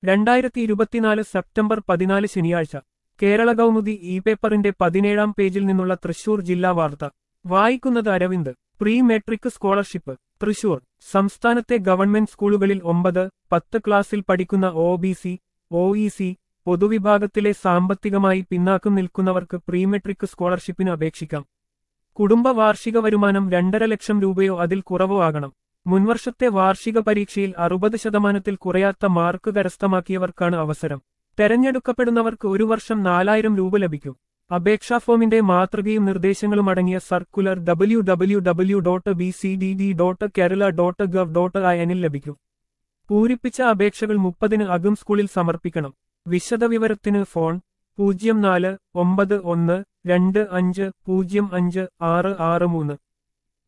രണ്ടായിരത്തി ഇരുപത്തിനാല് സെപ്റ്റംബർ പതിനാല് ശനിയാഴ്ച കേരള കൗമുദി ഇ പേപ്പറിന്റെ പതിനേഴാം പേജിൽ നിന്നുള്ള തൃശൂർ ജില്ലാ വാർത്ത വായിക്കുന്നത് Aravind pre matric scholarship Thrissur സംസ്ഥാനത്തെ ഗവൺമെന്റ് സ്കൂളുകളിൽ ഒമ്പത് പത്ത് ക്ലാസ്സിൽ പഠിക്കുന്ന O B C O E C പൊതുവിഭാഗത്തിലെ സാമ്പത്തികമായി പിന്നാക്കം നിൽക്കുന്നവർക്ക് പ്രീ മെട്രിക് സ്കോളർഷിപ്പിന് അപേക്ഷിക്കാം കുടുംബ വാർഷിക വരുമാനം രണ്ടര ലക്ഷം രൂപയോ അതിൽ കുറവോ ആകണം മുൻവർഷത്തെ വാർഷിക പരീക്ഷയിൽ അറുപത് ശതമാനത്തിൽ കുറയാത്ത മാർക്ക് കരസ്ഥമാക്കിയവർക്കാണ് അവസരം തെരഞ്ഞെടുക്കപ്പെടുന്നവർക്ക് ഒരു വർഷം നാലായിരം രൂപ ലഭിക്കും അപേക്ഷാ ഫോമിന്റെ മാതൃകയും നിർദ്ദേശങ്ങളും അടങ്ങിയ circular W W W dot B C D D dot Kerala dot gov dot I ലഭിക്കും പൂരിപ്പിച്ച അപേക്ഷകൾ മുപ്പതിന് അകം സ്കൂളിൽ സമർപ്പിക്കണം വിശദവിവരത്തിന് ഫോൺ പൂജ്യം നാല് ഒമ്പത് ഒന്ന് രണ്ട് അഞ്ച് പൂജ്യം അഞ്ച് ആറ് ആറ് മൂന്ന്